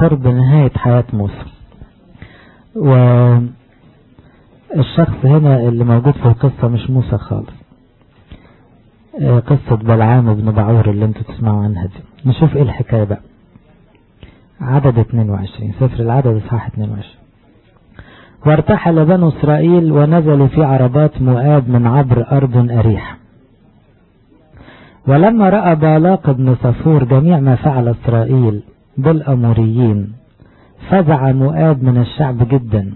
قرب نهاية حياة موسى والشخص هنا اللي موجود في القصة مش موسى خالص قصة بلعام بن بعور اللي انتوا تسمعوا عنها دي نشوف ايه الحكاية بقى عدد 22 سفر العدد اصحاح 22 وارتحل بنو إسرائيل ونزلوا في عربات مؤاب من عبر أرض أريح ولما رأى بالاق بن صفور جميع ما فعل إسرائيل بالأموريين فزع مؤاب من الشعب جدا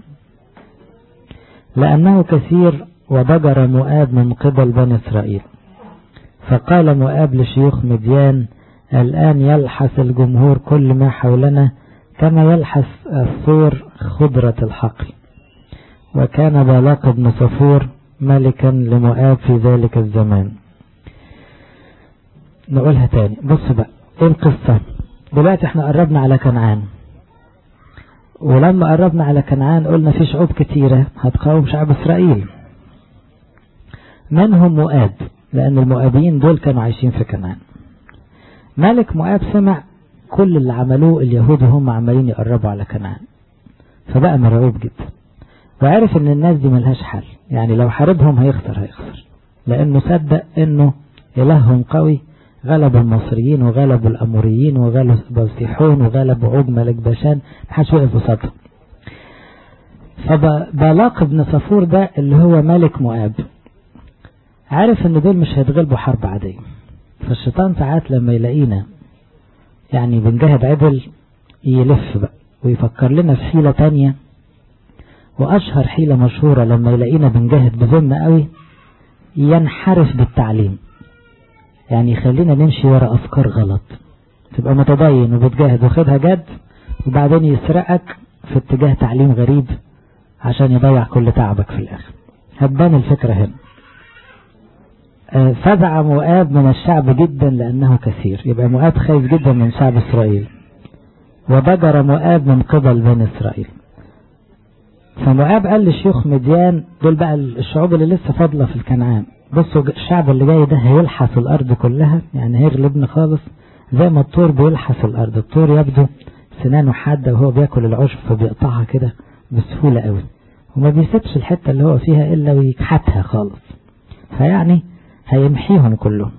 لأنه كثير وضجر مؤاب من قبل بني إسرائيل فقال مؤاب لشيوخ مديان الآن يلحس الجمهور كل ما حولنا كما يلحس الثور خضرة الحقل وكان بالاق بن صفور ملكا لمؤاب في ذلك الزمان نقولها تاني بص بقى ايه القصة دلوقتي احنا قربنا على كنعان ولما قربنا على كنعان قلنا في شعوب كتيرة هتقاوم شعب اسرائيل منهم مؤاب لان المؤابيين دول كانوا عايشين في كنعان ملك مؤاب سمع كل اللي عملوه اليهود وهم عمالين يقربوا على كنعان فبقى مرعوب جدا وعرف ان الناس دي ملهاش حل يعني لو حاربهم هيخسر هيخسر لانه صدق انه الههم قوي غلب المصريين وغلب الاموريين وغلب بوسيحون وغلب عوج ملك باشان محدش وقف قصادهم فبلاق بن صفور ده اللي هو ملك مؤاب عارف ان دول مش هيتغلبوا حرب عادية فالشيطان ساعات لما يلاقينا يعني بنجهد عدل يلف بقى ويفكر لنا في حيلة تانية وأشهر حيلة مشهورة لما يلاقينا بنجاهد بذمة قوي ينحرف بالتعليم يعني يخلينا نمشي ورا أفكار غلط تبقى متدين وبتجاهد واخدها جد وبعدين يسرقك في اتجاه تعليم غريب عشان يضيع كل تعبك في الآخر هتبان الفكرة هنا فزع مؤاب من الشعب جدا لأنه كثير يبقى مؤاب خايف جدا من شعب إسرائيل وضجر مؤاب من قبل بني إسرائيل فمؤاب قال لشيوخ مديان دول بقى الشعوب اللي لسه فاضلة في الكنعان بصوا الشعب اللي جاي ده هيلحس الأرض كلها يعني هيغلبنا خالص زي ما الطور بيلحس الأرض الطور يبدو سنانه حادة وهو بياكل العشب فبيقطعها كده بسهولة قوي وما بيسيبش الحتة اللي هو فيها إلا ويكحتها خالص فيعني هيمحيهم كلهم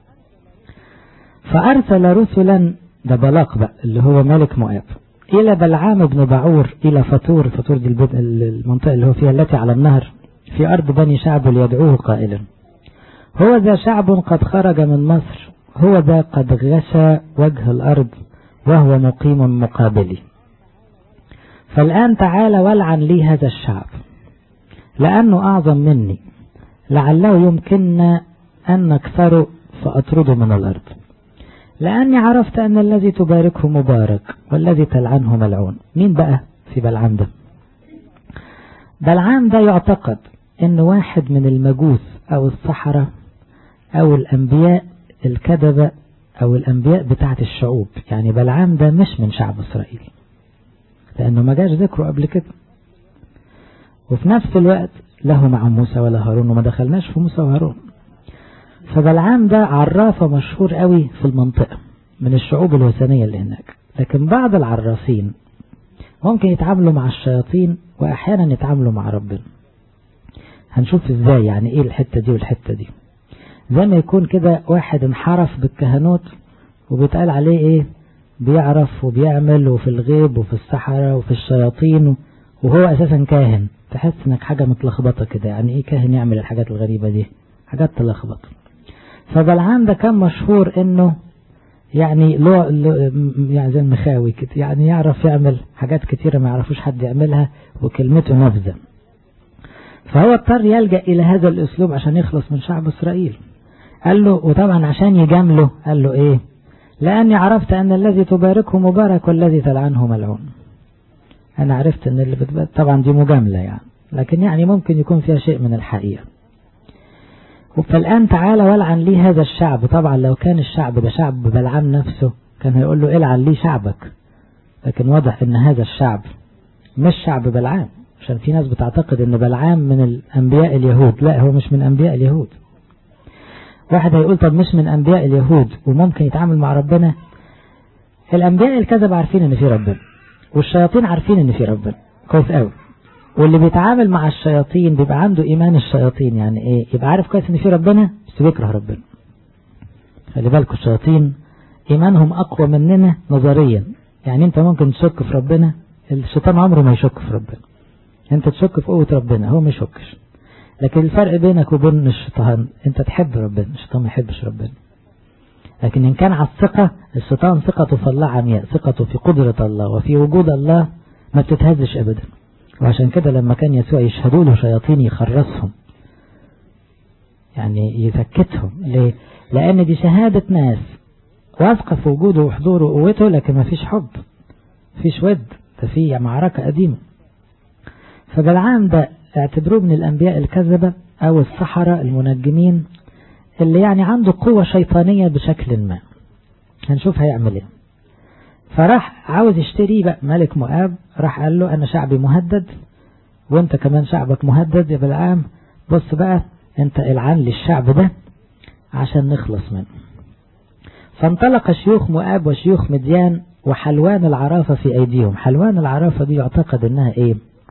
فأرسل رسلا ده بلاق بقى اللي هو ملك مؤاب إلى بلعام بن بعور إلى فطور فطور دي المنطقة اللي هو فيها التي على النهر في أرض بني شعب ليدعوه قائلا هو ذا شعب قد خرج من مصر هو ذا قد غشى وجه الأرض وهو مقيم مقابلي فالآن تعال والعن لي هذا الشعب لأنه أعظم مني لعله يمكننا أن نكسره فأطرده من الأرض لأني عرفت أن الذي تباركه مبارك والذي تلعنه ملعون مين بقى في بلعام ده بلعام ده يعتقد أن واحد من المجوس أو الصحراء أو الأنبياء الكذبة أو الأنبياء بتاعت الشعوب يعني بلعام ده مش من شعب إسرائيل لأنه ما جاش ذكره قبل كده وفي نفس الوقت له مع موسى ولا هارون وما دخلناش في موسى وهارون فبلعام ده عرافة مشهور قوي في المنطقة من الشعوب الوثنية اللي هناك لكن بعض العرافين ممكن يتعاملوا مع الشياطين وأحيانا يتعاملوا مع ربنا هنشوف ازاي يعني ايه الحتة دي والحتة دي زي ما يكون كده واحد انحرف بالكهنوت وبيتقال عليه ايه بيعرف وبيعمل وفي الغيب وفي السحرة وفي الشياطين وهو اساسا كاهن تحس انك حاجة متلخبطة كده يعني ايه كاهن يعمل الحاجات الغريبة دي حاجات تلخبط فبلعام ده كان مشهور انه يعني له يعني زي المخاوي كده يعني يعرف يعمل حاجات كتيرة ما يعرفوش حد يعملها وكلمته نفذة فهو اضطر يلجأ إلى هذا الأسلوب عشان يخلص من شعب إسرائيل قال له وطبعا عشان يجامله قال له إيه لأني عرفت أن الذي تباركه مبارك والذي تلعنه ملعون أنا عرفت أن اللي بتبارك طبعا دي مجاملة يعني لكن يعني ممكن يكون فيها شيء من الحقيقة فالآن تعالى والعن لي هذا الشعب طبعا لو كان الشعب ده شعب بلعام نفسه كان هيقول له العن لي شعبك لكن واضح ان هذا الشعب مش شعب بلعام عشان في ناس بتعتقد ان بلعام من الانبياء اليهود لا هو مش من انبياء اليهود واحد هيقول طب مش من انبياء اليهود وممكن يتعامل مع ربنا الانبياء الكذب عارفين ان في ربنا والشياطين عارفين ان في ربنا كويس قوي واللي بيتعامل مع الشياطين بيبقى عنده ايمان الشياطين يعني ايه يبقى عارف كويس ان في ربنا بس بيكره ربنا خلي بالكوا الشياطين ايمانهم اقوى مننا نظريا يعني انت ممكن تشك في ربنا الشيطان عمره ما يشك في ربنا انت تشك في قوة ربنا هو ما يشكش لكن الفرق بينك وبين الشيطان انت تحب ربنا الشيطان ما يحبش ربنا لكن ان كان على الثقة الشيطان ثقته في الله عمياء ثقته في قدرة الله وفي وجود الله ما بتتهزش ابدا وعشان كده لما كان يسوع يشهدوا له شياطين يخرسهم يعني يسكتهم ليه لان دي شهادة ناس واثقة في وجوده وحضوره وقوته لكن ما فيش حب فيش ود ده في معركة قديمة فبلعام ده اعتبروه من الأنبياء الكذبة أو السحرة المنجمين اللي يعني عنده قوة شيطانية بشكل ما هنشوف هيعمل ايه فراح عاوز يشتري بقى ملك مؤاب راح قال له أنا شعبي مهدد وانت كمان شعبك مهدد يا بلعام بص بقى انت العن لي الشعب ده عشان نخلص منه فانطلق شيوخ مؤاب وشيوخ مديان وحلوان العرافة في أيديهم حلوان العرافة دي يعتقد انها ايه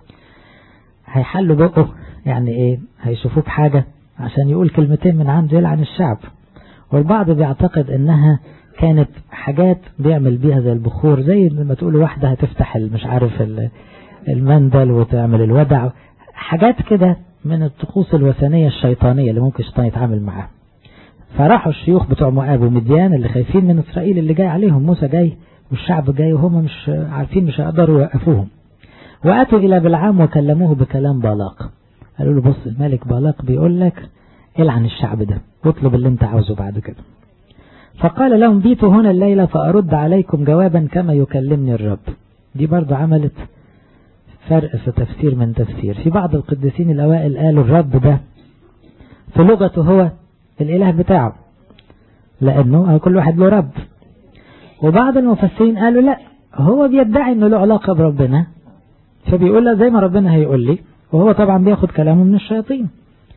هيحلوا بقه يعني ايه هيشوفوه بحاجة عشان يقول كلمتين من عنده يلعن الشعب والبعض بيعتقد انها كانت حاجات بيعمل بيها زي البخور زي لما تقول واحدة هتفتح مش عارف المندل وتعمل الودع حاجات كده من الطقوس الوثنية الشيطانية اللي ممكن الشيطان يتعامل معاها فراحوا الشيوخ بتوع مؤاب ومديان اللي خايفين من إسرائيل اللي جاي عليهم موسى جاي والشعب جاي وهم مش عارفين مش هيقدروا يوقفوهم وأتوا إلى بلعام وكلموه بكلام بالاق قالوا له بص الملك بالاق بيقول لك العن الشعب ده واطلب اللي انت عاوزه بعد كده فقال لهم بيتوا هنا الليلة فأرد عليكم جوابا كما يكلمني الرب دي برضو عملت فرق في تفسير من تفسير في بعض القديسين الأوائل قالوا الرب ده في لغته هو الإله بتاعه لأنه كل واحد له رب وبعض المفسرين قالوا لا هو بيدعي انه له علاقة بربنا فبيقول له زي ما ربنا هيقول لي وهو طبعا بياخد كلامه من الشياطين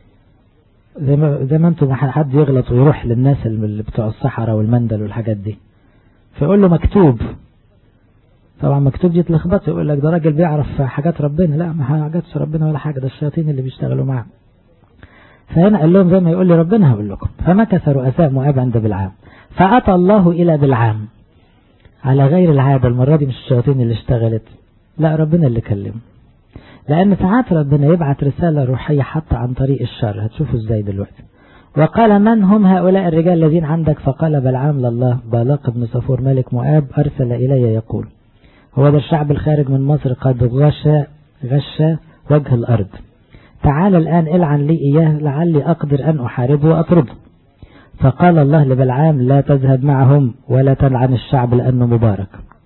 زي ما زي ما انتم حد يغلط ويروح للناس اللي بتوع الصحراء والمندل والحاجات دي فيقول له مكتوب طبعا مكتوب دي تلخبط يقول لك ده راجل بيعرف حاجات ربنا لا ما حاجاتش ربنا ولا حاجة ده الشياطين اللي بيشتغلوا معاه فهنا قال لهم زي ما يقول لي ربنا هقول لكم فمكث رؤساء مؤاب عند بلعام فأتى الله إلى بلعام على غير العادة المرة دي مش الشياطين اللي اشتغلت لا ربنا اللي كلمه لأن ساعات ربنا يبعت رسالة روحية حتى عن طريق الشر هتشوفوا ازاي دلوقتي وقال من هم هؤلاء الرجال الذين عندك فقال بلعام لله بالاق بن صفور ملك مؤاب أرسل إلي يقول هو ده الشعب الخارج من مصر قد غشى غشى وجه الأرض تعال الآن العن لي إياه لعلي أقدر أن أحاربه وأطرده فقال الله لبلعام لا تذهب معهم ولا تلعن الشعب لأنه مبارك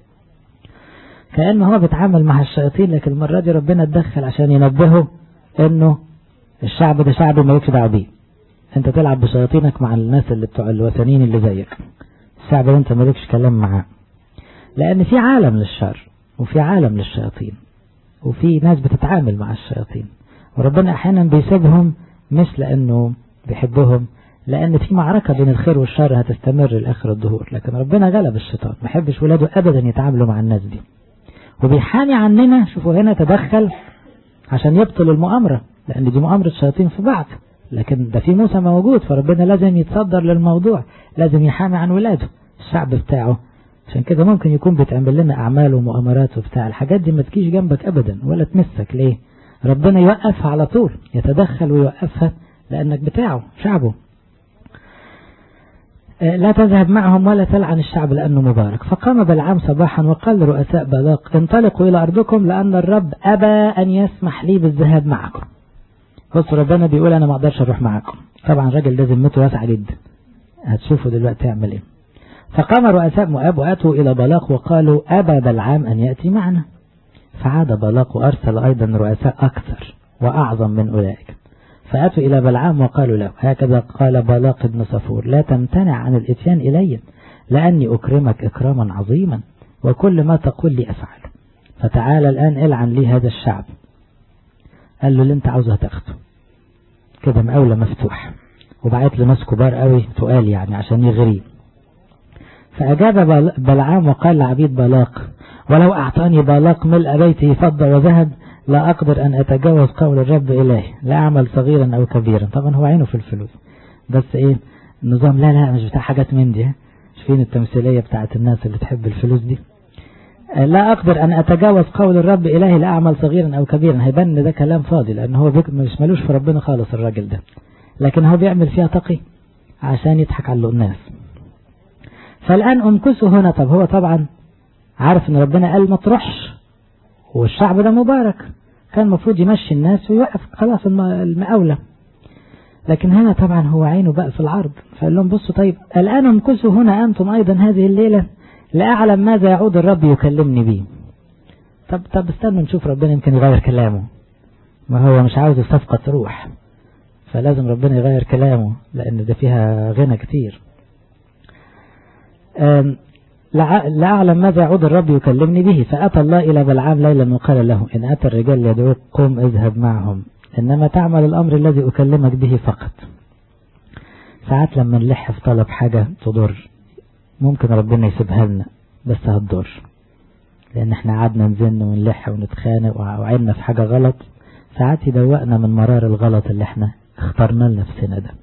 كأنه هو بيتعامل مع الشياطين لكن المرة دي ربنا اتدخل عشان ينبهه انه الشعب ده شعب ما دعوه بيه انت تلعب بشياطينك مع الناس اللي بتوع الوثنيين اللي زيك الشعب ده انت مالكش كلام معاه لان في عالم للشر وفي عالم للشياطين وفي ناس بتتعامل مع الشياطين وربنا احيانا بيسيبهم مش لانه بيحبهم لان في معركة بين الخير والشر هتستمر لاخر الظهور لكن ربنا غلب الشيطان ما يحبش ولاده ابدا يتعاملوا مع الناس دي وبيحامي عننا شوفوا هنا تدخل عشان يبطل المؤامرة لأن دي مؤامرة شياطين في بعض لكن ده في موسى موجود فربنا لازم يتصدر للموضوع لازم يحامي عن ولاده الشعب بتاعه عشان كده ممكن يكون بيتعمل لنا أعمال ومؤامرات وبتاع الحاجات دي ما تجيش جنبك أبدا ولا تمسك ليه ربنا يوقفها على طول يتدخل ويوقفها لأنك بتاعه شعبه لا تذهب معهم ولا تلعن الشعب لأنه مبارك فقام بلعام صباحا وقال لرؤساء بلاق انطلقوا إلى أرضكم لأن الرب أبى أن يسمح لي بالذهاب معكم بص ربنا بيقول أنا ما أقدرش أروح معكم طبعا الراجل ده ذمته واسعة جدا هتشوفوا دلوقتي يعمل إيه فقام رؤساء مؤاب وأتوا إلى بلاق وقالوا أبى بلعام أن يأتي معنا فعاد بلاق وأرسل أيضا رؤساء أكثر وأعظم من أولئك فأتوا إلى بلعام وقالوا له هكذا قال بلاق بن صفور لا تمتنع عن الإتيان إلي لأني أكرمك إكراما عظيما وكل ما تقول لي أفعل فتعال الآن العن لي هذا الشعب قال له اللي انت عاوزه تاخده كده مقاولة مفتوح وبعت له ناس كبار قوي تقال يعني عشان يغريه فأجاب بلعام وقال لعبيد بلاق ولو أعطاني بلاق ملء بيته فضة وذهب لا أقدر أن أتجاوز قول الرب إلهي لا أعمل صغيرا أو كبيرا طبعا هو عينه في الفلوس بس إيه النظام لا لا مش بتاع حاجات من دي مش فين التمثيلية بتاعت الناس اللي تحب الفلوس دي لا أقدر أن أتجاوز قول الرب إلهي لا أعمل صغيرا أو كبيرا هيبان ده كلام فاضي لأن هو مش ملوش في ربنا خالص الراجل ده لكن هو بيعمل فيها تقي عشان يضحك على الناس فالآن أمكسه هنا طب هو طبعا عارف ان ربنا قال ما تروحش والشعب ده مبارك كان المفروض يمشي الناس ويوقف خلاص المقاولة لكن هنا طبعا هو عينه بقى في العرض فقال لهم بصوا طيب الآن امكسوا هنا أنتم أيضا هذه الليلة لأعلم ماذا يعود الرب يكلمني به طب طب استنوا نشوف ربنا يمكن يغير كلامه ما هو مش عاوز الصفقة تروح فلازم ربنا يغير كلامه لأن ده فيها غنى كتير لا أعلم ماذا يعود الرب يكلمني به فأتى الله إلى بلعام ليلا وقال له إن أتى الرجال يدعوك قم اذهب معهم إنما تعمل الأمر الذي أكلمك به فقط ساعات لما نلح في طلب حاجة تضر ممكن ربنا يسيبها لنا بس هتضر لأن احنا قعدنا نزن ونلح ونتخانق وعينا في حاجة غلط ساعات يدوقنا من مرار الغلط اللي احنا اخترنا لنفسنا ده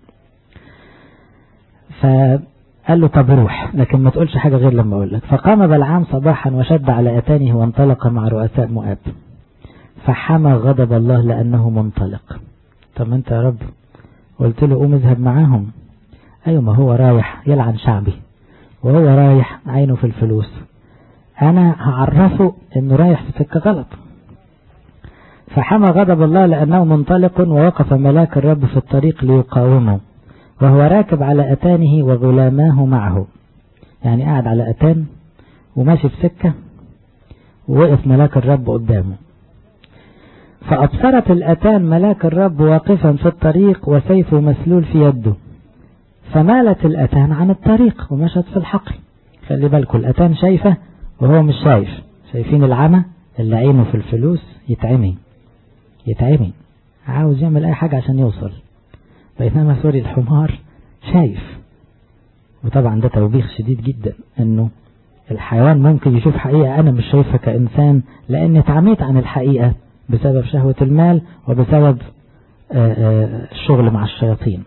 فقال له طب روح لكن ما تقولش حاجة غير لما أقول لك فقام بلعام صباحا وشد على أتانه وانطلق مع رؤساء مؤاب فحمى غضب الله لأنه منطلق طب انت يا رب قلت له قوم اذهب معاهم ايوه ما هو رايح يلعن شعبي وهو رايح عينه في الفلوس انا هعرفه انه رايح في سكة غلط فحمى غضب الله لأنه منطلق ووقف ملاك الرب في الطريق ليقاومه وهو راكب على أتانه وغلاماه معه يعني قاعد على أتان وماشي في سكة ووقف ملاك الرب قدامه فأبصرت الأتان ملاك الرب واقفا في الطريق وسيفه مسلول في يده فمالت الأتان عن الطريق ومشت في الحقل خلي بالكم الأتان شايفة وهو مش شايف شايفين العمى اللي عينه في الفلوس يتعمي يتعمي عاوز يعمل أي حاجة عشان يوصل بينما سوري الحمار شايف وطبعا ده توبيخ شديد جدا انه الحيوان ممكن يشوف حقيقة انا مش شايفها كانسان لان اتعميت عن الحقيقة بسبب شهوة المال وبسبب الشغل مع الشياطين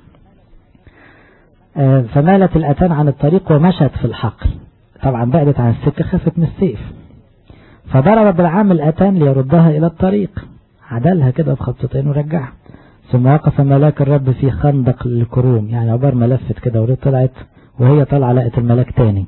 فمالت الأتان عن الطريق ومشت في الحقل طبعا بعدت عن السكة خافت من السيف فضرب بالعام الأتان ليردها إلى الطريق عدلها كده بخطتين ورجعها ثم وقف ملاك الرب في خندق للكروم يعني عبار ما لفت كده وريت طلعت وهي طالعة لقت الملاك تاني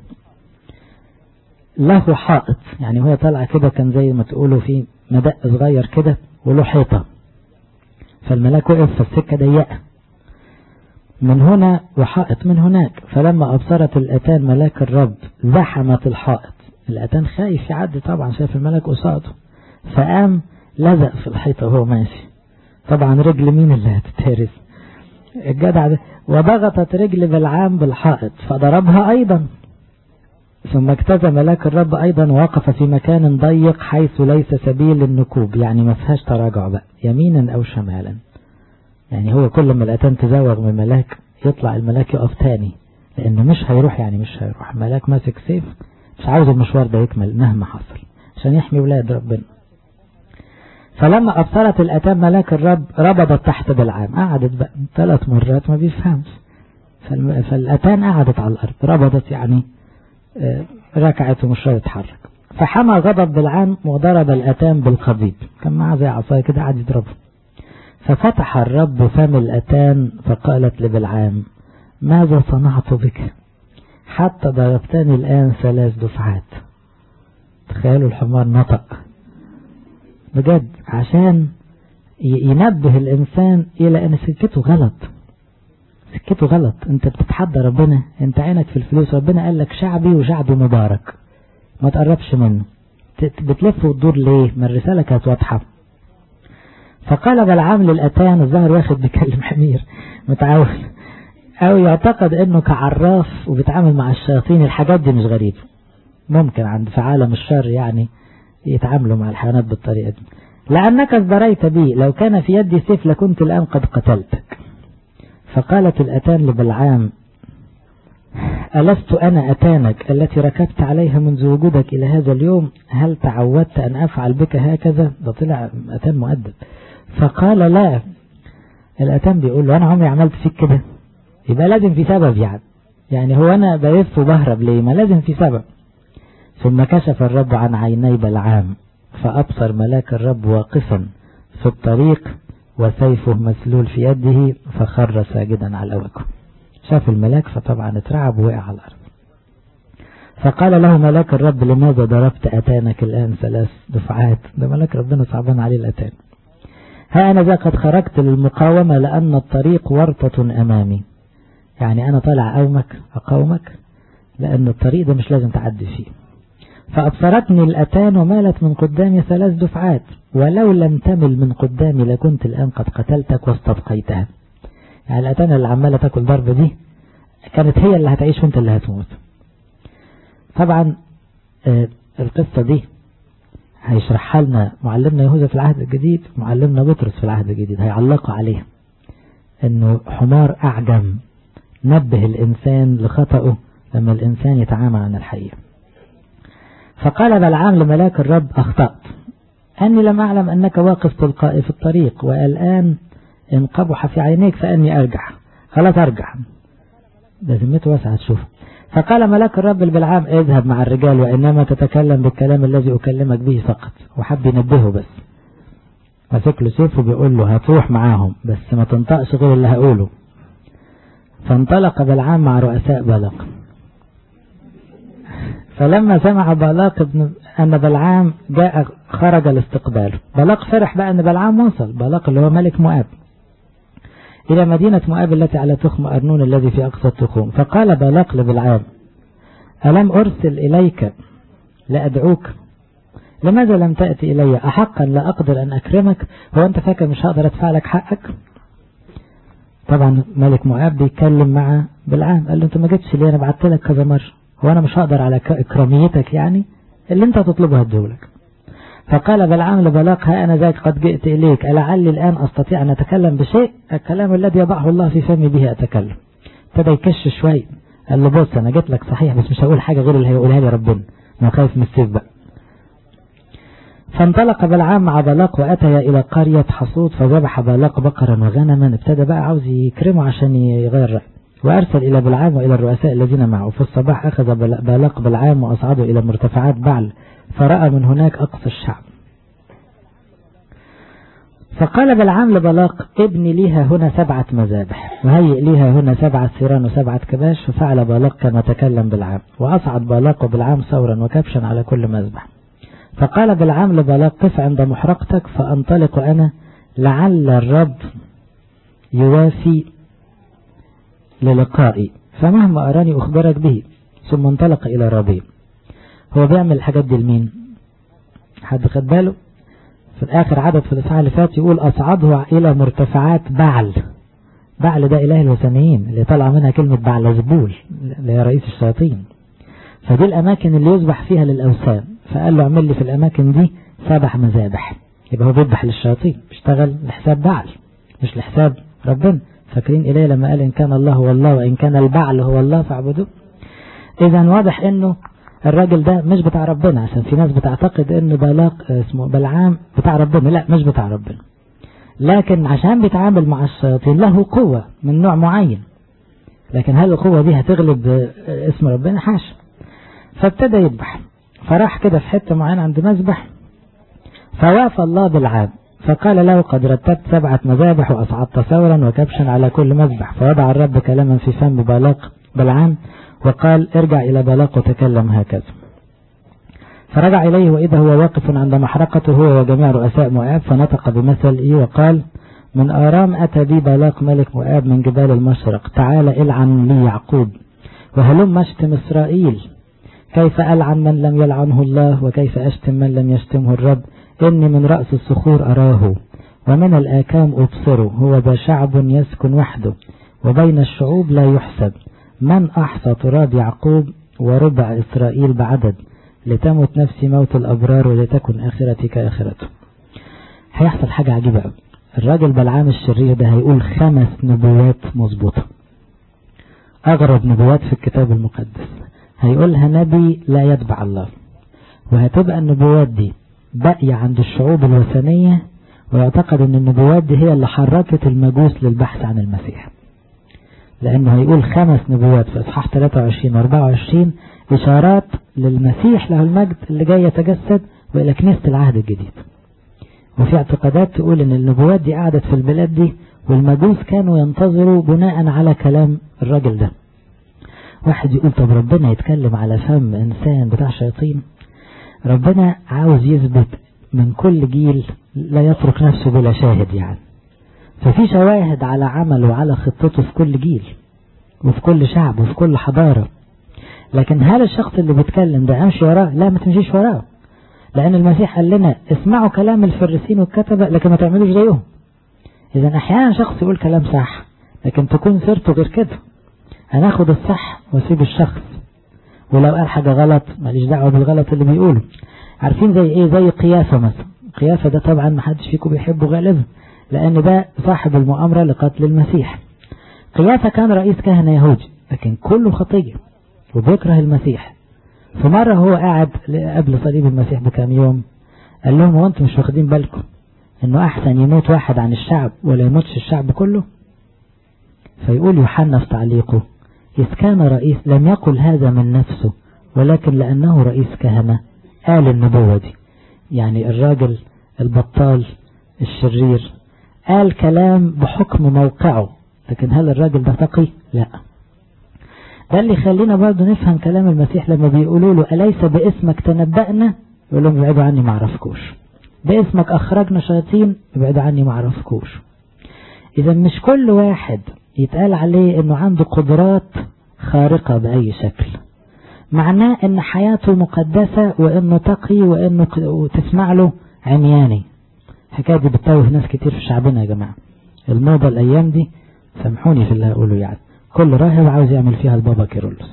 له حائط يعني وهي طالعة كده كان زي ما تقولوا في مدق صغير كده وله حيطة فالملاك وقف في السكة ضيقة من هنا وحائط من هناك فلما أبصرت الأتان ملاك الرب زحمت الحائط الأتان خايف يعدي طبعا شاف الملاك قصاده فقام لزق في الحيطة وهو ماشي طبعا رجل مين اللي هتتهرس الجدع ده وضغطت رجل بلعام بالحائط فضربها أيضا ثم اجتاز ملاك الرب أيضا وقف في مكان ضيق حيث ليس سبيل للنكوب يعني ما فيهاش تراجع بقى يمينا أو شمالا يعني هو كل ما الأتان تزوغ من الملاك يطلع الملاك يقف تاني لأنه مش هيروح يعني مش هيروح الملاك ماسك سيف مش عاوز المشوار ده يكمل مهما حصل عشان يحمي ولاد ربنا فلما أبصرت الأتان ملاك الرب ربضت تحت بالعام قعدت بقى ثلاث مرات ما بيفهمش فالأتان قعدت على الأرض ربضت يعني ركعت ومش راضي يتحرك فحمى غضب بالعام وضرب الأتان بالقضيب كان معاه زي عصاية كده قعد يضربه ففتح الرب فم الأتان فقالت لبلعام ماذا صنعت بك حتى ضربتني الآن ثلاث دفعات تخيلوا الحمار نطق بجد عشان ينبه الإنسان إلى أن سكته غلط سكته غلط انت بتتحدى ربنا انت عينك في الفلوس ربنا قال لك شعبي وشعبي مبارك ما تقربش منه بتلف وتدور ليه ما الرسالة كانت واضحة فقال بلعام للأتان الظاهر واخد بيكلم حمير متعود أو يعتقد أنه كعراف وبيتعامل مع الشياطين الحاجات دي مش غريبة ممكن عند في عالم الشر يعني يتعاملوا مع الحيوانات بالطريقة دي لأنك ازدريت بي لو كان في يدي سيف لكنت الآن قد قتلتك فقالت الأتان لبلعام ألست أنا أتانك التي ركبت عليها منذ وجودك إلى هذا اليوم هل تعودت أن أفعل بك هكذا ده طلع أتان مؤدب فقال لا الأتان بيقول له أنا عمري عملت فيك كده يبقى لازم في سبب يعني يعني هو أنا بلف وبهرب ليه ما لازم في سبب ثم كشف الرب عن عيني بلعام فأبصر ملاك الرب واقفا في الطريق وسيفه مسلول في يده فخر ساجدا على وجهه شاف الملاك فطبعا اترعب ووقع على الأرض فقال له ملاك الرب لماذا ضربت أتانك الآن ثلاث دفعات ده ملاك ربنا صعبان عليه الأتان ها أنا ذا قد خرجت للمقاومة لأن الطريق ورطة أمامي يعني أنا طالع أومك أقاومك لأن الطريق ده مش لازم تعدي فيه فأبصرتني الأتان ومالت من قدامي ثلاث دفعات ولو لم تمل من قدامي لكنت الآن قد قتلتك واستبقيتها يعني الأتان اللي عمالة تاكل ضرب دي كانت هي اللي هتعيش وانت اللي هتموت طبعا آه القصة دي هيشرحها لنا معلمنا يهوذا في العهد الجديد معلمنا بطرس في العهد الجديد هيعلقوا عليها انه حمار اعجم نبه الانسان لخطأه لما الانسان يتعامى عن الحقيقة فقال بلعام لملاك الرب اخطأت اني لم اعلم انك واقف تلقائي في الطريق والان ان قبح في عينيك فاني ارجع خلاص ارجع ده ذمته واسعة تشوف فقال ملاك الرب البلعام اذهب مع الرجال وإنما تتكلم بالكلام الذي أكلمك به فقط وحب ينبهه بس مسك له سيف وبيقول له هتروح معاهم بس ما تنطقش غير اللي هقوله فانطلق بلعام مع رؤساء بلق فلما سمع بلاق ابن أن بلعام جاء خرج لاستقباله بلاق فرح بقى أن بلعام وصل بلاق اللي هو ملك مؤاب إلى مدينة مؤاب التي على تخم أرنون الذي في أقصى التخوم فقال بلاق لبلعام ألم أرسل إليك لأدعوك لماذا لم تأتي إلي أحقا لا أقدر أن أكرمك هو أنت فاكر مش هقدر أدفع لك حقك طبعا ملك مؤاب بيتكلم مع بلعام قال له أنت ما جيتش ليه أنا بعت لك كذا مرة هو أنا مش هقدر على إكراميتك يعني اللي أنت تطلبه هديهولك فقال بلعام لبلاق ها أنا ذاك قد جئت إليك ألعلي الآن أستطيع أن أتكلم بشيء الكلام الذي يضعه الله في فمي به أتكلم ابتدى يكش شوي قال له بص أنا جيت لك صحيح بس مش هقول حاجة غير اللي هيقولها لي ربنا ما خايف من السيف بقى فانطلق بلعام مع بلاق وأتيا إلى قرية حصود فذبح بلاق بقرا وغنما ابتدى بقى عاوز يكرمه عشان يغير رأي وأرسل إلى بلعام وإلى الرؤساء الذين معه في الصباح أخذ بلاق بلعام وأصعده إلى مرتفعات بعل فرأى من هناك أقصى الشعب فقال بلعام لبلاق ابني ليها هنا سبعة مذابح وهيئ ليها هنا سبعة ثيران وسبعة كباش ففعل بلاق كما تكلم بلعام وأصعد بلاق وبلعام ثورا وكبشا على كل مذبح فقال بلعام لبلاق قف عند محرقتك فأنطلق أنا لعل الرب يوافي للقائي فمهما أراني أخبرك به ثم انطلق إلى ربيع هو بيعمل الحاجات دي لمين حد خد باله في الآخر عدد في الإصحاح اللي فات يقول أصعده إلى مرتفعات بعل بعل ده إله الوثنيين اللي طلع منها كلمة بعل زبول اللي هي رئيس الشياطين فدي الأماكن اللي يذبح فيها للأوثان فقال له اعمل لي في الأماكن دي سبع مذابح يبقى هو بيذبح للشياطين بيشتغل لحساب بعل مش لحساب ربنا فاكرين إليه لما قال إن كان الله هو الله وإن كان البعل هو الله فاعبدوه إذا واضح إنه الراجل ده مش بتاع ربنا عشان في ناس بتعتقد ان بلاق اسمه بلعام بتاع ربنا لا مش بتاع ربنا لكن عشان بيتعامل مع الشياطين له قوة من نوع معين لكن هل القوة دي هتغلب اسم ربنا حاشا فابتدى يذبح فراح كده في حتة معينة عند مذبح فوافى الله بالعام فقال له قد رتبت سبعة مذابح وأصعدت ثورا وكبشا على كل مذبح فوضع الرب كلاما في فم بلاق بلعام وقال ارجع إلى بلاق وتكلم هكذا فرجع إليه وإذا هو واقف عند محرقته هو وجميع رؤساء مؤاب فنطق بمثل وقال من آرام أتى بي بلاق ملك مؤاب من جبال المشرق تعال إلعن لي يعقوب وهلم أشتم إسرائيل كيف ألعن من لم يلعنه الله وكيف أشتم من لم يشتمه الرب إني من رأس الصخور أراه ومن الآكام أبصره هو ذا شعب يسكن وحده وبين الشعوب لا يحسب من أحصى تراب يعقوب وربع إسرائيل بعدد لتمت نفسي موت الأبرار ولتكن آخرتي كآخرته هيحصل حاجة عجيبة قوي الراجل بلعام الشرير ده هيقول خمس نبوات مظبوطة أغرب نبوات في الكتاب المقدس هيقولها نبي لا يتبع الله وهتبقى النبوات دي باقية عند الشعوب الوثنية ويعتقد ان النبوات دي هي اللي حركت المجوس للبحث عن المسيح لانه هيقول خمس نبوات في اصحاح 23 و 24 اشارات للمسيح له المجد اللي جاي يتجسد والى كنيسة العهد الجديد وفي اعتقادات تقول ان النبوات دي قعدت في البلاد دي والمجوس كانوا ينتظروا بناء على كلام الراجل ده واحد يقول طب ربنا يتكلم على فم انسان بتاع شياطين ربنا عاوز يثبت من كل جيل لا يترك نفسه بلا شاهد يعني ففي شواهد على عمله وعلى خطته في كل جيل وفي كل شعب وفي كل حضارة لكن هل الشخص اللي بيتكلم ده امشي وراه لا ما تمشيش وراه لان المسيح قال لنا اسمعوا كلام الفريسين والكتبة لكن ما تعملوش زيهم اذا احيانا شخص يقول كلام صح لكن تكون سيرته غير كده هناخد الصح واسيب الشخص ولو قال حاجة غلط ماليش دعوة بالغلط اللي بيقوله عارفين زي ايه زي قيافة مثلا قيافة ده طبعا ما حدش فيكم بيحبه غالبا لان ده صاحب المؤامرة لقتل المسيح قيافة كان رئيس كهنة يهودي لكن كله خطية وبيكره المسيح فمرة هو قاعد قبل صليب المسيح بكام يوم قال لهم هو انتم مش واخدين بالكم انه احسن يموت واحد عن الشعب ولا يموتش الشعب كله فيقول يوحنا في تعليقه إذ كان رئيس لم يقل هذا من نفسه ولكن لأنه رئيس كهنة قال النبوة دي يعني الراجل البطال الشرير قال كلام بحكم موقعه لكن هل الراجل ده تقي لا ده اللي يخلينا برضه نفهم كلام المسيح لما بيقولوا له أليس باسمك تنبأنا يقول لهم ابعدوا عني ما عرفكوش باسمك أخرجنا شياطين ابعدوا عني ما عرفكوش إذا مش كل واحد يتقال عليه انه عنده قدرات خارقة بأي شكل معناه ان حياته مقدسة وانه تقي وانه تسمع له عمياني الحكاية دي بتتوه ناس كتير في شعبنا يا جماعة الموضة الايام دي سامحوني في اللي هقوله يعني كل راهب عاوز يعمل فيها البابا كيرلس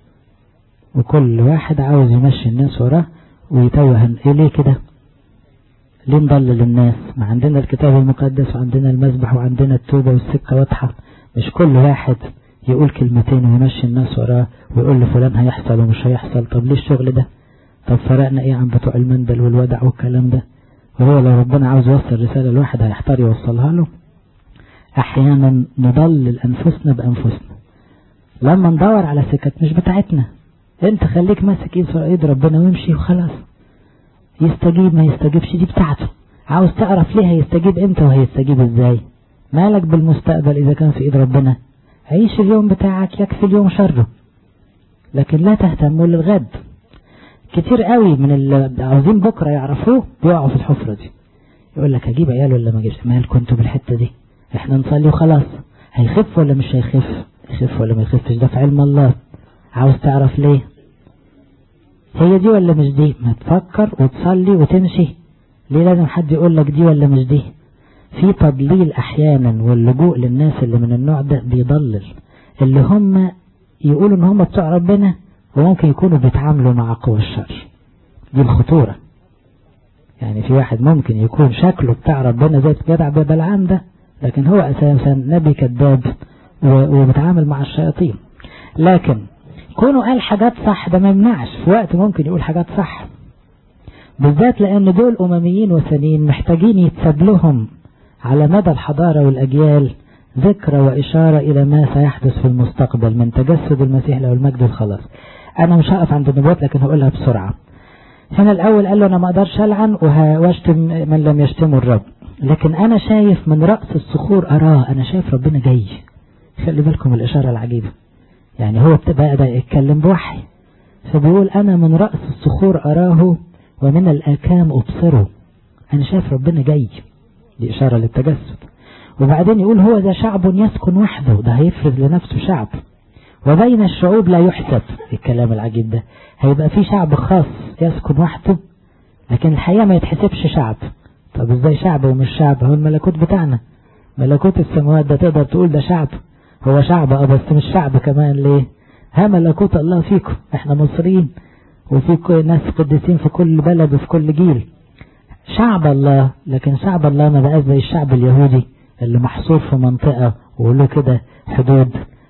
وكل واحد عاوز يمشي الناس وراه ويتوه ايه ليه كده ليه نضلل الناس ما عندنا الكتاب المقدس وعندنا المسبح وعندنا التوبة والسكة واضحة مش كل واحد يقول كلمتين ويمشي الناس وراه ويقول لفلان هيحصل ومش هيحصل طب ليه الشغل ده طب فرقنا ايه عن بتوع المندل والودع والكلام ده وهو لو ربنا عاوز يوصل رسالة الواحد هيحتار يوصلها له احيانا نضلل انفسنا بانفسنا لما ندور على سكت مش بتاعتنا انت خليك ماسك ايد ربنا وامشي وخلاص يستجيب ما يستجيبش دي بتاعته عاوز تعرف ليه هيستجيب امتى وهيستجيب ازاي مالك بالمستقبل إذا كان في إيد ربنا عيش اليوم بتاعك يكفي اليوم شره لكن لا تهتموا للغد كتير قوي من اللي عاوزين بكرة يعرفوه بيقعوا في الحفرة دي يقول لك اجيب عيال ولا ما اجيبش مالكم انتوا بالحتة دي احنا نصلي وخلاص هيخف ولا مش هيخف يخف ولا ما يخفش ده في علم الله عاوز تعرف ليه هي دي ولا مش دي ما تفكر وتصلي وتمشي ليه لازم حد يقول لك دي ولا مش دي في تضليل احيانا واللجوء للناس اللي من النوع ده بيضلل اللي هم يقولوا ان هم بتوع ربنا وممكن يكونوا بيتعاملوا مع قوى الشر دي الخطورة يعني في واحد ممكن يكون شكله بتاع ربنا زي جدع بلعام ده لكن هو اساسا نبي كذاب وبيتعامل مع الشياطين لكن كونه قال حاجات صح ده ما يمنعش في وقت ممكن يقول حاجات صح بالذات لان دول امميين وثنيين محتاجين يتساب لهم على مدى الحضارة والأجيال ذكرى وإشارة إلى ما سيحدث في المستقبل من تجسد المسيح له المجد والخلاص أنا مش هقف عند النبوات لكن هقولها بسرعة هنا الأول قال له أنا ما أقدرش ألعن واشتم من لم يشتمه الرب لكن أنا شايف من رأس الصخور أراه أنا شايف ربنا جاي خلي بالكم الإشارة العجيبة يعني هو بدأ يتكلم بوحي فبيقول أنا من رأس الصخور أراه ومن الآكام أبصره أنا شايف ربنا جاي دي إشارة للتجسد وبعدين يقول هو ذا شعب يسكن وحده ده هيفرز لنفسه شعب وبين الشعوب لا يحسب الكلام العجيب ده هيبقى في شعب خاص يسكن وحده لكن الحقيقة ما يتحسبش شعب طب ازاي شعب ومش شعب هو الملكوت بتاعنا ملكوت السماوات ده تقدر تقول ده شعب هو شعب اه بس مش شعب كمان ليه ها ملكوت الله فيكم احنا مصريين وفي ناس قديسين في كل بلد وفي كل جيل شعب الله لكن شعب الله ما بقاش زي الشعب اليهودي اللي محصور في منطقة وله كده حدود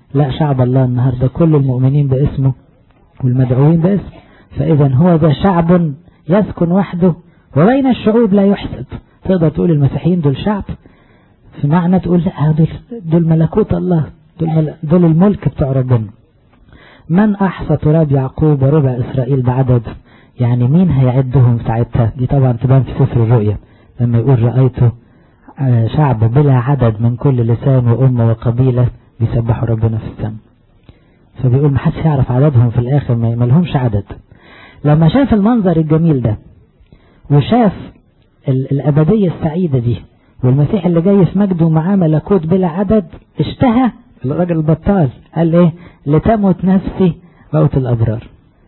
لا شعب الله النهاردة كل المؤمنين باسمه والمدعوين باسمه فإذا هو ذا شعب يسكن وحده وبين الشعوب لا يحسب تقدر تقول المسيحيين دول شعب في معنى تقول لا دول, دول ملكوت الله دول, مل دول الملك بتاع ربنا من أحصى تراب يعقوب وربع إسرائيل بعدد يعني مين هيعدهم ساعتها دي طبعا تبان في سفر الرؤيا لما يقول رأيته شعب بلا عدد من كل لسان وأمة وقبيلة بيسبحوا ربنا في السماء فبيقول ما حدش يعرف عددهم في الآخر ما لهمش عدد لما شاف المنظر الجميل ده وشاف الأبدية السعيدة دي والمسيح اللي جاي في مجده معاه ملكوت بلا عدد اشتهى الراجل البطال قال ايه لتموت نفسي موت الأبرار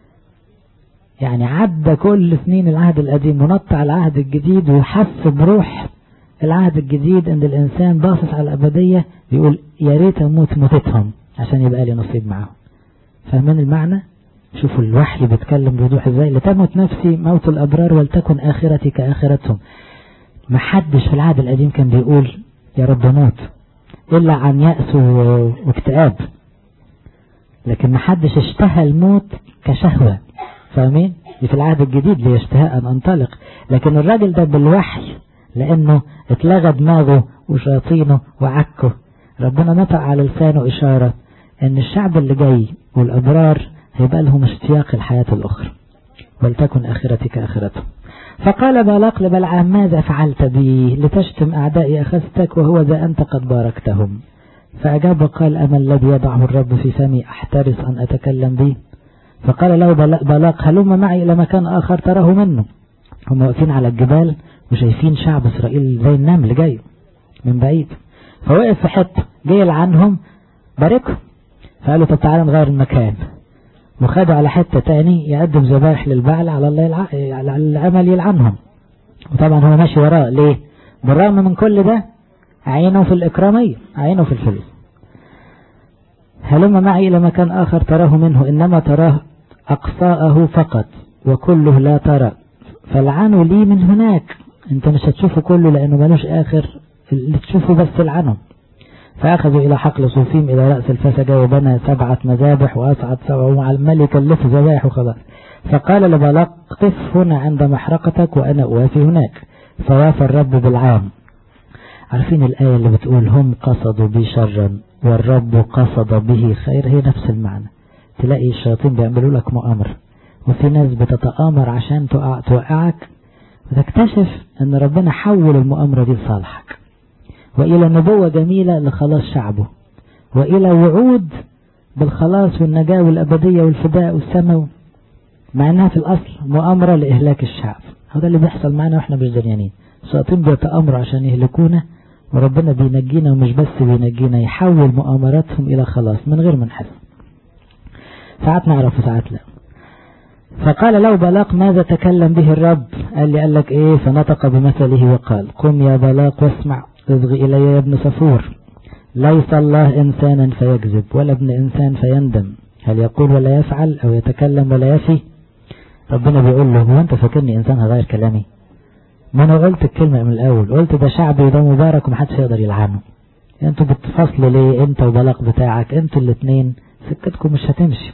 يعني عدى كل سنين العهد القديم ونط على العهد الجديد وحس بروح العهد الجديد ان الانسان باصص على الابدية بيقول يا ريت اموت موتتهم عشان يبقى لي نصيب معاهم فاهمين المعنى شوفوا الوحي بيتكلم بوضوح ازاي لتموت نفسي موت الابرار ولتكن اخرتي كاخرتهم ما حدش في العهد القديم كان بيقول يا رب موت الا عن يأس واكتئاب لكن ما حدش اشتهى الموت كشهوة فاهمين دي في العهد الجديد ليشتهى ان انطلق لكن الراجل ده بالوحي لانه اتلغى دماغه وشياطينه وعكه ربنا نطق على لسانه اشارة ان الشعب اللي جاي والابرار هيبقى لهم اشتياق الحياة الاخرى ولتكن اخرتك اخرته فقال بالاق لبلعام ماذا فعلت بي لتشتم اعدائي اخذتك وهو ذا انت قد باركتهم فاجاب وقال اما الذي يضعه الرب في فمي احترس ان اتكلم به فقال له بالاق هلم معي الى مكان اخر تراه منه هم واقفين على الجبال وشايفين شعب اسرائيل زي النمل جاي من بعيد فوقف في حته جه يلعنهم باركهم فقالوا طب تعالى نغير المكان وخدوا على حتة تاني يقدم ذبائح للبعل على الله يلع... على العمل يلعنهم وطبعا هو ماشي وراه ليه بالرغم من كل ده عينه في الإكرامية عينه في الفلوس هلم معي إلى مكان آخر تراه منه إنما تراه أقصاءه فقط وكله لا ترى فالعنوا لي من هناك انت مش هتشوفه كله لأنه ملوش آخر اللي تشوفه بس العنوا فأخذوا إلى حقل صوفيم إلى رأس الفسجة وبنى سبعة مذابح وأصعد سبعة مع الملك اللف ذبائح وخلاص فقال لبلاق قف هنا عند محرقتك وأنا أوافي هناك فوافى الرب بالعام عارفين الآية اللي بتقول هم قصدوا بي شرا والرب قصد به خير هي نفس المعنى تلاقي الشياطين بيعملوا لك مؤامرة وفي ناس بتتآمر عشان تقع توقعك وتكتشف ان ربنا حول المؤامرة دي لصالحك وإلى نبوة جميلة لخلاص شعبه وإلى وعود بالخلاص والنجاة والأبدية والفداء والسماء مع أنها في الأصل مؤامرة لإهلاك الشعب هذا اللي بيحصل معنا وإحنا مش دريانين الشياطين بيتأمروا عشان يهلكونا وربنا بينجينا ومش بس بينجينا يحول مؤامراتهم إلى خلاص من غير ما نحس ساعات نعرف وساعات لا فقال له بلاق ماذا تكلم به الرب قال لي قال لك ايه فنطق بمثله وقال قم يا بلاق واسمع اصغ إلي يا ابن صفور ليس الله إنسانا فيكذب ولا ابن إنسان فيندم هل يقول ولا يفعل أو يتكلم ولا يفي ربنا بيقول له هو أنت فاكرني إنسان هغير كلامي ما أنا قلت الكلمة من الأول قلت ده شعبي وده مبارك ومحدش يقدر يلعنه انتوا بتفصلوا ليه انت وبلاق بتاعك انتوا الاثنين سكتكم مش هتمشي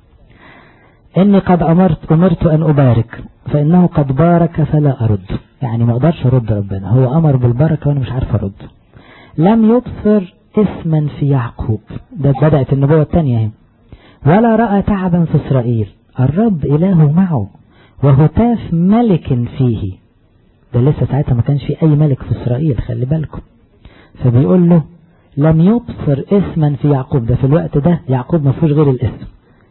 اني قد امرت امرت ان ابارك فانه قد بارك فلا ارد يعني ما اقدرش ارد ربنا هو امر بالبركة وانا مش عارف ارد لم يبصر اسما في يعقوب ده بدأت النبوة الثانية اهي ولا رأى تعبا في اسرائيل الرب اله معه وهتاف ملك فيه ده لسه ساعتها ما كانش في اي ملك في اسرائيل خلي بالكم فبيقول له لم يبصر اسما في يعقوب ده في الوقت ده يعقوب ما فيهوش غير الاسم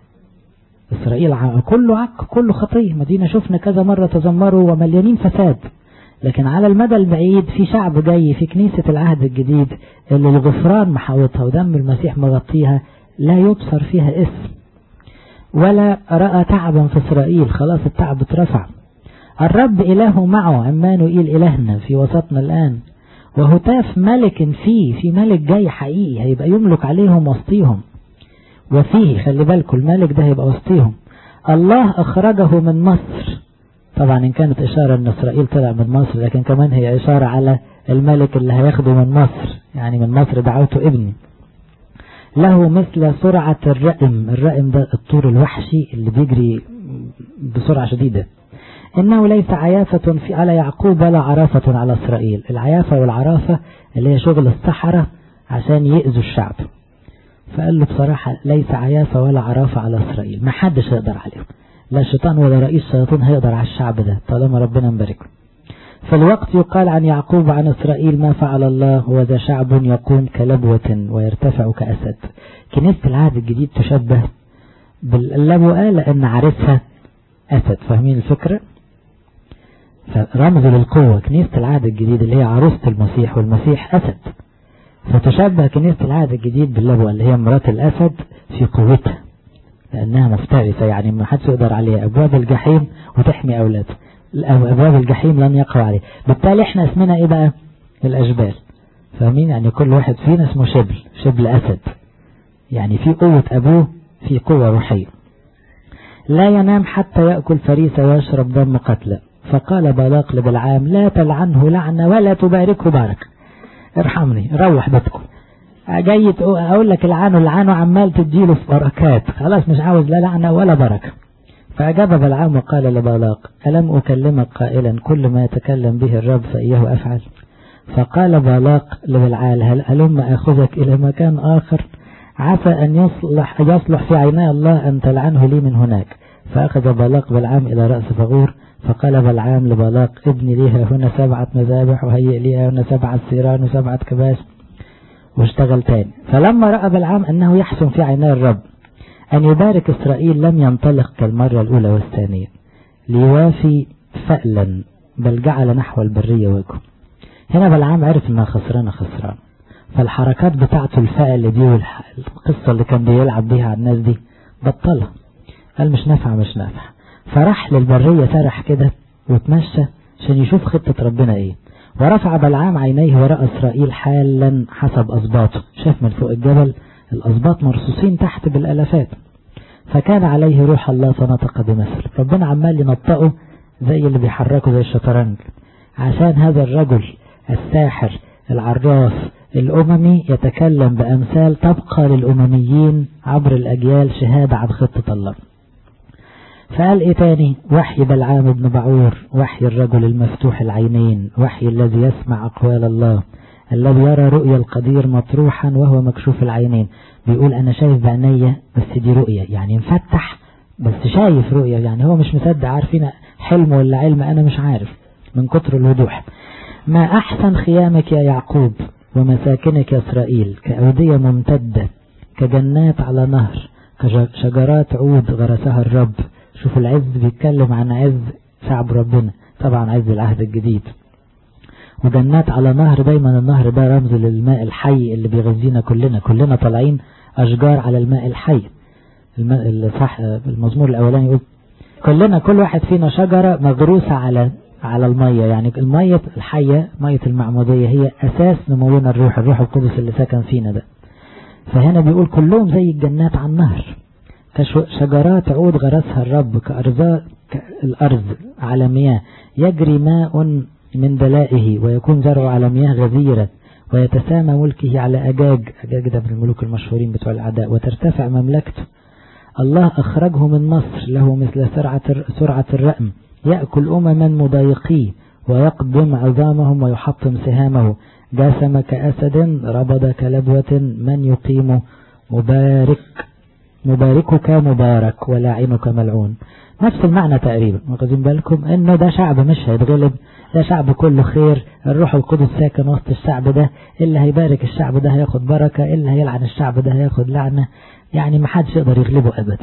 إسرائيل كله عك كله خطية مدينة شفنا كذا مرة تذمروا ومليانين فساد لكن على المدى البعيد في شعب جاي في كنيسة العهد الجديد اللي الغفران محاوطها ودم المسيح مغطيها لا يبصر فيها اسم ولا رأى تعبا في إسرائيل خلاص التعب اترفع الرب إله معه عمانوئيل إلهنا في وسطنا الآن وهتاف ملك فيه في ملك جاي حقيقي هيبقى يملك عليهم وسطيهم وفيه خلي بالكم الملك ده هيبقى وسطيهم الله أخرجه من مصر طبعا إن كانت إشارة أن إسرائيل طلع من مصر لكن كمان هي إشارة على الملك اللي هياخده من مصر يعني من مصر دعوته ابني له مثل سرعة الرأم الرأم ده الطور الوحشي اللي بيجري بسرعة شديدة إنه ليس عيافة في على يعقوب ولا عرافة على إسرائيل العيافة والعرافة اللي هي شغل الصحراء عشان يأذوا الشعب فقال له بصراحة ليس عيافة ولا عرافة على إسرائيل ما حدش يقدر عليهم لا الشيطان ولا رئيس الشياطين هيقدر على الشعب ده طالما ربنا مباركه في الوقت يقال عن يعقوب عن إسرائيل ما فعل الله هو ذا شعب يقوم كلبوة ويرتفع كأسد كنيسة العهد الجديد تشبه باللبوة لأن عارفها أسد فاهمين الفكرة فرمز للقوة كنيسة العهد الجديد اللي هي عروسة المسيح والمسيح أسد فتشبه كنيسة العهد الجديد باللبوة اللي هي مرات الأسد في قوتها لأنها مفترسة يعني ما حدش يقدر عليها أبواب الجحيم وتحمي أولاده أبواب الجحيم لن يقع عليه بالتالي احنا اسمنا ايه بقى الأشبال فاهمين يعني كل واحد فينا اسمه شبل شبل أسد يعني في قوة أبوه في قوة روحية لا ينام حتى يأكل فريسة ويشرب دم قتلى فقال بالاق لبلعام لا تلعنه لعنة ولا تباركه بارك ارحمني روح بيتكم جاي اقول لك العنه العنه عمال تديله في بركات خلاص مش عاوز لا لعنة ولا بركة فأجاب بلعام وقال لبالاق ألم أكلمك قائلا كل ما يتكلم به الرب فإياه أفعل فقال بالاق لبلعال هل ألم أخذك إلى مكان آخر عسى أن يصلح, يصلح في عيني الله أن تلعنه لي من هناك فأخذ بالاق بلعام إلى رأس فغور فقال بلعام لبالاق ابني لي هنا سبعة مذابح وهيئ لي هنا سبعة سيران وسبعة كباش واشتغل تاني فلما رأى بلعام أنه يحسن في عيني الرب أن يبارك إسرائيل لم ينطلق كالمرة الأولى والثانية ليوافي فألا بل جعل نحو البرية وجهه هنا بلعام عرف انها خسرانة خسران فالحركات بتاعته الفأل دي والقصة اللي كان بيلعب بيها على الناس دي بطلها قال مش نافع مش نافع فراح للبرية سرح كده وتمشى عشان يشوف خطة ربنا ايه ورفع بلعام عينيه وراء إسرائيل حالا حسب أسباطه شاف من فوق الجبل الأسباط مرصوصين تحت بالألفات فكان عليه روح الله فنطق بمثل ربنا عمال ينطقه زي اللي بيحركه زي الشطرنج عشان هذا الرجل الساحر العراف الأممي يتكلم بأمثال تبقى للأمميين عبر الأجيال شهادة عن خطة الله فقال ايه تاني وحي بلعام بن بعور وحي الرجل المفتوح العينين وحي الذي يسمع أقوال الله الذي يرى رؤيا القدير مطروحا وهو مكشوف العينين بيقول أنا شايف بعينيا بس دي رؤية يعني مفتح بس شايف رؤية يعني هو مش مصدق عارفين حلم ولا علم أنا مش عارف من كتر الوضوح ما أحسن خيامك يا يعقوب ومساكنك يا إسرائيل كأودية ممتدة كجنات على نهر كشجرات عود غرسها الرب شوف العز بيتكلم عن عز شعب ربنا طبعا عز العهد الجديد وجنات على نهر دايما النهر ده رمز للماء الحي اللي بيغذينا كلنا كلنا طالعين أشجار على الماء الحي الماء صح المزمور الأولاني يقول كلنا كل واحد فينا شجرة مغروسة على على المية يعني المية الحية مية المعمودية هي أساس نمونا الروح الروح القدس اللي سكن فينا ده فهنا بيقول كلهم زي الجنات على النهر كشجرات عود غرسها الرب كأرزاق الأرض على مياه يجري ماء من دلائه ويكون زرعه على مياه غزيرة ويتسامى ملكه على أجاج أجاج ده من الملوك المشهورين بتوع الأعداء وترتفع مملكته الله أخرجه من مصر له مثل سرعة سرعة الرأم يأكل أمما مضايقيه ويقدم عظامهم ويحطم سهامه جاسم كأسد ربض كلبوة من يقيم مبارك مباركك مبارك ولاعنك ملعون نفس المعنى تقريبا واخدين بالكم انه ده شعب مش هيتغلب ده شعب كله خير الروح القدس ساكن وسط الشعب ده اللي هيبارك الشعب ده هياخد بركة اللي هيلعن الشعب ده هياخد لعنة يعني ما حدش يقدر يغلبه ابدا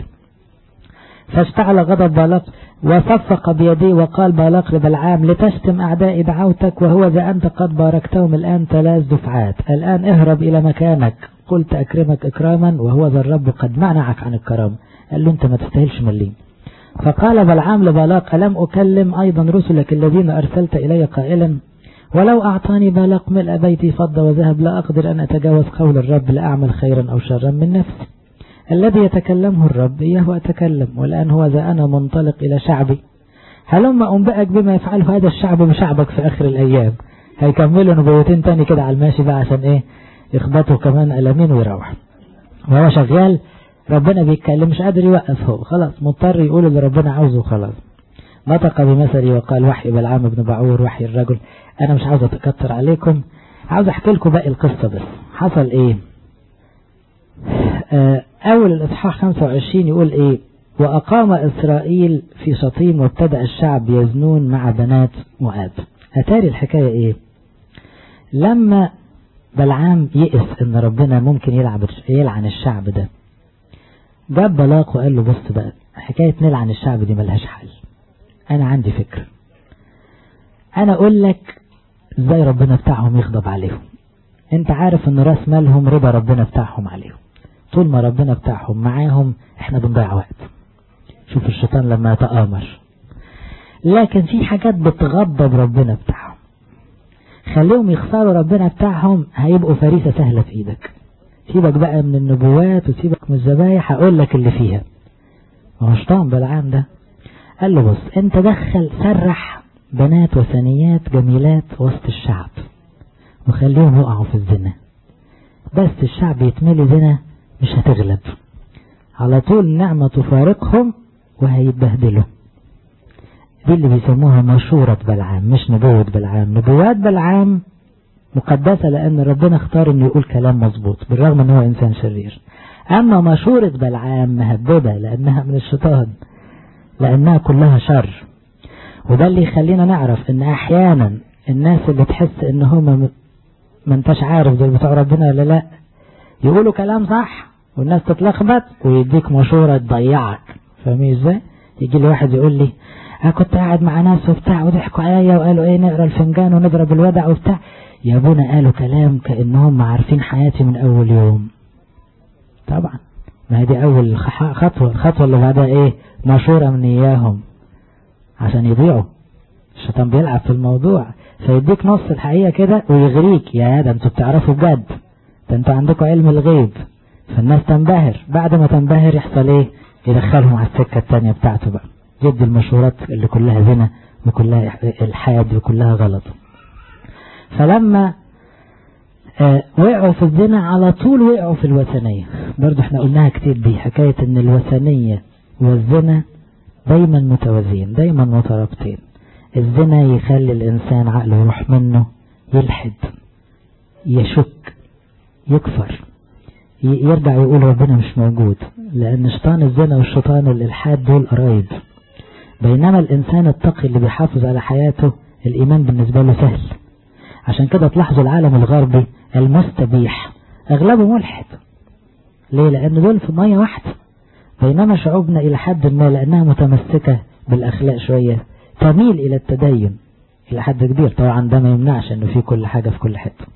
فاشتعل غضب بالاق وصفق بيديه وقال بالاق لبلعام لتشتم أعدائي دعوتك وهو ذا أنت قد باركتهم الآن ثلاث دفعات الآن اهرب إلى مكانك قلت أكرمك إكراما وهو ذا الرب قد منعك عن الكرم قال له أنت ما تستاهلش مليم فقال بلعام لبالاق ألم أكلم أيضا رسلك الذين أرسلت إلي قائلا ولو أعطاني بالاق ملء بيتي فضة وذهب لا أقدر أن أتجاوز قول الرب لأعمل خيرا أو شرا من نفسي الذي يتكلمه الرب إياه أتكلم والآن هو ذا أنا منطلق إلى شعبي هلما أنبأك بما يفعله هذا الشعب بشعبك في آخر الأيام هيكملوا نبوتين تاني كده على الماشي بقى عشان إيه يخبطوا كمان ألمين ويروح وهو شغال ربنا بيتكلم مش قادر يوقف هو خلاص مضطر يقول اللي ربنا عاوزه خلاص نطق بمثلي وقال وحي بلعام بن بعور وحي الرجل انا مش عاوز اتكتر عليكم عاوز احكي لكم باقي القصة بس حصل ايه اول الاصحاح 25 يقول ايه واقام اسرائيل في شطيم وابتدأ الشعب يزنون مع بنات مؤاب اتاري الحكاية ايه لما بلعام يئس ان ربنا ممكن يلعب يلعن الشعب ده جاب بلاق وقال له بص بقى حكاية نلعن الشعب دي ملهاش حل انا عندي فكرة انا اقول لك ازاي ربنا بتاعهم يغضب عليهم انت عارف ان راس مالهم رضا ربنا بتاعهم عليهم طول ما ربنا بتاعهم معاهم احنا بنضيع وقت شوف الشيطان لما يتآمر لكن في حاجات بتغضب ربنا بتاعهم خليهم يخسروا ربنا بتاعهم هيبقوا فريسة سهلة في ايدك سيبك بقى من النبوات وسيبك من الذبايح هقول لك اللي فيها ما هو شيطان بلعام ده قال له بص انت دخل سرح بنات وثنيات جميلات وسط الشعب وخليهم يقعوا في الزنا بس الشعب يتملي زنا مش هتغلب على طول نعمة تفارقهم وهيتبهدلوا دي اللي بيسموها مشورة بلعام مش نبوة بلعام نبوات بلعام مقدسة لأن ربنا اختار انه يقول كلام مظبوط بالرغم ان هو انسان شرير اما مشورة بلعام مهببة لانها من الشيطان لانها كلها شر وده اللي يخلينا نعرف ان احيانا الناس اللي تحس ان هم ما انتش عارف دول بتوع ربنا ولا لا يقولوا كلام صح والناس تتلخبط ويديك مشورة تضيعك فاهمين ازاي يجي لي واحد يقول لي انا كنت قاعد مع ناس وبتاع وضحكوا عليا وقالوا ايه نقرا الفنجان ونضرب الودع وبتاع يا ابونا قالوا كلام كانهم عارفين حياتي من اول يوم طبعا ما هي دي اول خطوه الخطوه اللي بعدها ايه مشوره من اياهم عشان يضيعوا الشيطان بيلعب في الموضوع فيديك نص الحقيقه كده ويغريك يا ده انتوا بتعرفوا بجد ده انتوا عندكم علم الغيب فالناس تنبهر بعد ما تنبهر يحصل ايه يدخلهم على السكه الثانيه بتاعته بقى يدي المشورات اللي كلها زنا وكلها الحاد وكلها غلط فلما آه وقعوا في الزنا على طول وقعوا في الوثنية برضو احنا قلناها كتير دي حكاية ان الوثنية والزنا دايما متوازيين دايما مترابطين الزنا يخلي الانسان عقله يروح منه يلحد يشك يكفر يرجع يقول ربنا مش موجود لان شيطان الزنا والشيطان الالحاد دول قرايب بينما الانسان التقي اللي بيحافظ على حياته الايمان بالنسبة له سهل عشان كده تلاحظوا العالم الغربي المستبيح اغلبه ملحد ليه لان دول في مية واحدة بينما شعوبنا الى حد ما لانها متمسكة بالاخلاق شوية تميل الى التدين الى حد كبير طبعا ده ما يمنعش انه في كل حاجة في كل حتة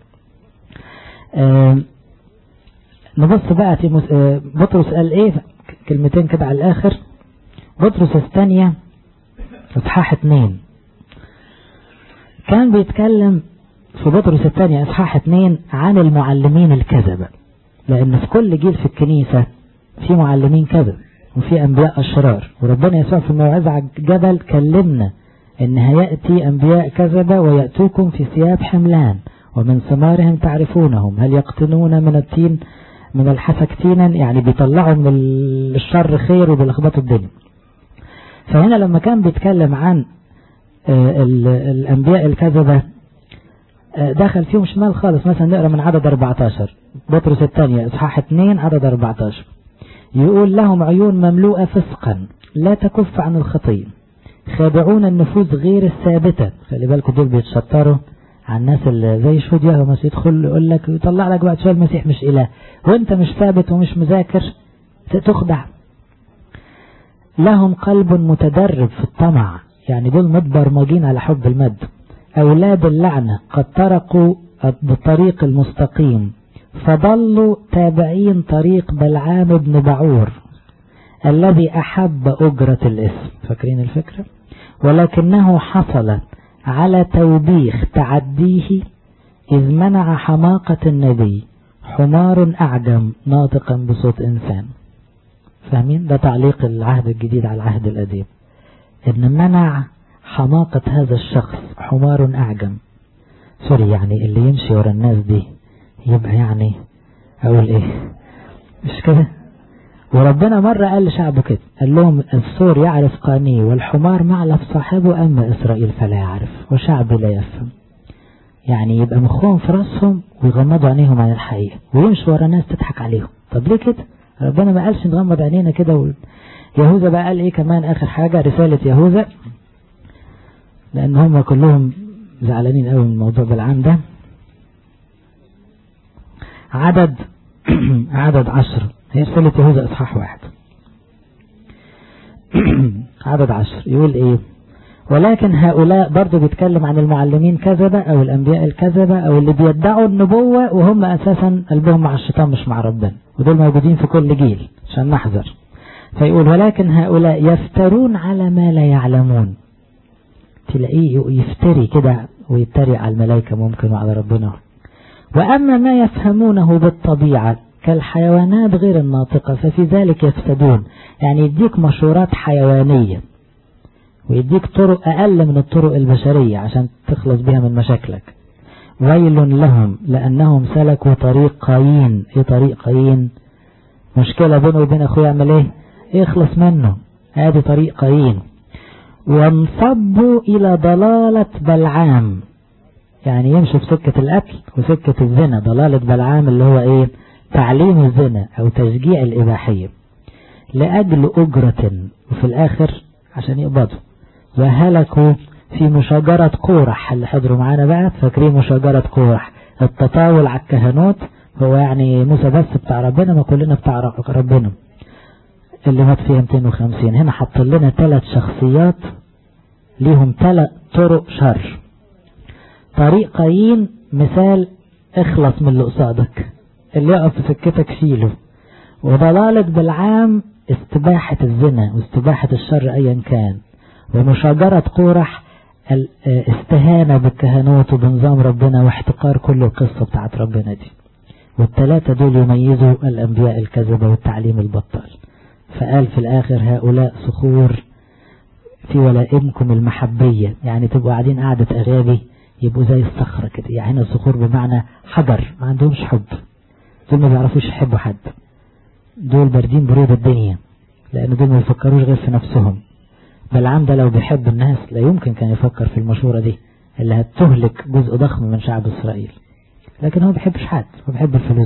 نبص بقى في بطرس قال ايه كلمتين كده على الاخر بطرس الثانية اصحاح اتنين كان بيتكلم في بطرس الثانية اصحاح اتنين عن المعلمين الكذبة لان في كل جيل في الكنيسة في معلمين كذب وفي انبياء اشرار وربنا يسوع في الموعظة على الجبل كلمنا ان هيأتي انبياء كذبة ويأتوكم في ثياب حملان ومن ثمارهم تعرفونهم هل يقتنون من التين من الحسك تينا يعني بيطلعوا من الشر خير وبيلخبطوا الدنيا فهنا لما كان بيتكلم عن الانبياء الكذبة دخل فيهم شمال خالص مثلا نقرا من عدد 14 بطرس الثانية اصحاح 2 عدد 14 يقول لهم عيون مملوءة فسقا لا تكف عن الخطية خادعون النفوس غير الثابتة خلي بالكم دول بيتشطروا على الناس اللي زي شهود يهوى يدخل يقول لك يطلع لك بعد شويه المسيح مش اله وانت مش ثابت ومش مذاكر تخدع لهم قلب متدرب في الطمع يعني دول متبرمجين على حب المد أولاد اللعنة قد تركوا بالطريق المستقيم فضلوا تابعين طريق بلعام بن بعور الذي أحب أجرة الاسم فاكرين الفكرة ولكنه حصل على توبيخ تعديه إذ منع حماقة النبي حمار أعجم ناطقا بصوت إنسان فاهمين ده تعليق العهد الجديد على العهد القديم إن منع حماقة هذا الشخص حمار أعجم سوري يعني اللي يمشي ورا الناس دي يبقى يعني أقول إيه مش كده وربنا مرة قال لشعبه كده قال لهم الثور يعرف قانيه والحمار معلف صاحبه أما إسرائيل فلا يعرف وشعبي لا يفهم يعني يبقى مخهم في راسهم ويغمضوا عينيهم عن الحقيقة ويمشوا ورا ناس تضحك عليهم طب ليه كده ربنا ما قالش نغمض عينينا كده و... يهوذا بقى قال ايه كمان اخر حاجة رسالة يهوذا لان هم كلهم زعلانين قوي من الموضوع بالعام ده عدد عدد عشر هي رسالة يهوذا اصحاح واحد عدد عشر يقول ايه ولكن هؤلاء برضو بيتكلم عن المعلمين كذبة او الانبياء الكذبة او اللي بيدعوا النبوة وهم اساسا قلبهم مع الشيطان مش مع ربنا ودول موجودين في كل جيل عشان نحذر فيقول ولكن هؤلاء يفترون على ما لا يعلمون تلاقيه يفتري كده ويتريق على الملائكة ممكن وعلى ربنا وأما ما يفهمونه بالطبيعة كالحيوانات غير الناطقة ففي ذلك يفسدون يعني يديك مشورات حيوانية ويديك طرق أقل من الطرق البشرية عشان تخلص بها من مشاكلك ويل لهم لأنهم سلكوا طريق قايين ايه طريق قايين مشكلة بينه وبين أخوه يعمل ايه يخلص منه ادي طريق قايين وانصبوا إلى ضلالة بلعام يعني يمشوا في سكة القتل وسكة الزنا ضلالة بلعام اللي هو ايه تعليم الزنا او تشجيع الإباحية لأجل أجرة وفي الآخر عشان يقبضوا وهلكوا في مشاجرة قورح اللي حضروا معانا بقى فاكرين مشاجرة قورح التطاول على الكهنوت هو يعني موسى بس بتاع ربنا ما كلنا بتاع ربنا اللي مات فيها 250 هنا حط لنا ثلاث شخصيات ليهم ثلاث طرق شر طريق قايين مثال اخلص من اللي قصادك اللي يقف في سكتك شيله وضلالة بالعام استباحة الزنا واستباحة الشر ايا كان ومشاجرة قورح الاستهانة بالكهنوت وبنظام ربنا واحتقار كل القصة بتاعت ربنا دي والثلاثة دول يميزوا الأنبياء الكذبة والتعليم البطال فقال في الآخر هؤلاء صخور في ولائمكم المحبية يعني تبقوا قاعدين قعدة أغابي يبقوا زي الصخرة كده يعني الصخور بمعنى حجر ما عندهمش حب دول ما بيعرفوش يحبوا حد دول باردين برود الدنيا لأن دول ما يفكروش غير في نفسهم بلعام ده لو بيحب الناس لا يمكن كان يفكر في المشورة دي اللي هتهلك جزء ضخم من شعب إسرائيل لكن هو ما بيحبش حد هو بيحب الفلوس